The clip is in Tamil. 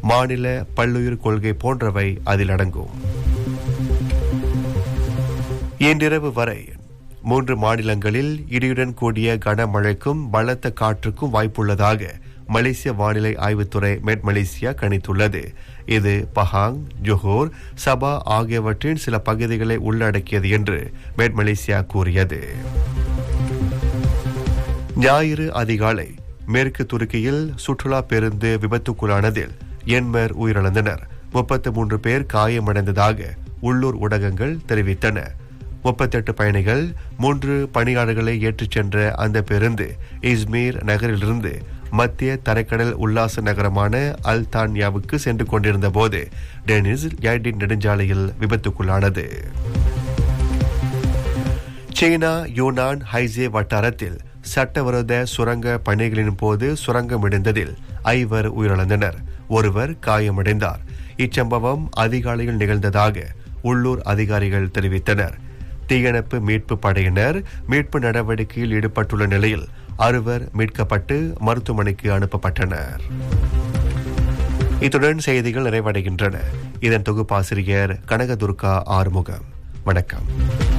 மாநில பல்லுயிர் கொள்கை போன்றவை அதில் அடங்கும் இன்றிரவு வரை மூன்று மாநிலங்களில் இடியுடன் கூடிய கனமழைக்கும் பலத்த காற்றுக்கும் வாய்ப்புள்ளதாக மலேசிய வானிலை ஆய்வுத்துறை மெட் மலேசியா கணித்துள்ளது இது பஹாங் ஜொஹோர் சபா ஆகியவற்றின் சில பகுதிகளை உள்ளடக்கியது என்று மெட் மலேசியா கூறியது ஞாயிறு அதிகாலை மேற்கு துருக்கியில் சுற்றுலா பேருந்து விபத்துக்குள்ளானதில் எண்பர் உயிரிழந்தனர் முப்பத்து மூன்று பேர் காயமடைந்ததாக உள்ளூர் ஊடகங்கள் தெரிவித்தன முப்பத்தெட்டு பயணிகள் மூன்று பணியாளர்களை ஏற்றிச் சென்ற அந்த பேருந்து இஸ்மீர் நகரிலிருந்து மத்திய தரைக்கடல் உல்லாச நகரமான அல் தான்யாவுக்கு சென்று கொண்டிருந்த போது டெனிஸ் யாய்டின் நெடுஞ்சாலையில் விபத்துக்குள்ளானது சீனா யூனான் ஹைசே வட்டாரத்தில் சட்டவிரோத சுரங்க பணிகளின் போது சுரங்கம் இடிந்ததில் ஐவர் உயிரிழந்தனர் ஒருவர் காயமடைந்தார் இச்சம்பவம் அதிகாலையில் நிகழ்ந்ததாக உள்ளூர் அதிகாரிகள் தெரிவித்தனர் தீயணைப்பு மீட்பு படையினர் மீட்பு நடவடிக்கையில் ஈடுபட்டுள்ள நிலையில் அறுவர் மீட்கப்பட்டு மருத்துவமனைக்கு அனுப்பப்பட்டனர் இத்துடன் செய்திகள் நிறைவடைகின்றன இதன் தொகுப்பாசிரியர் கனகதுர்கா ஆறுமுகம் வணக்கம்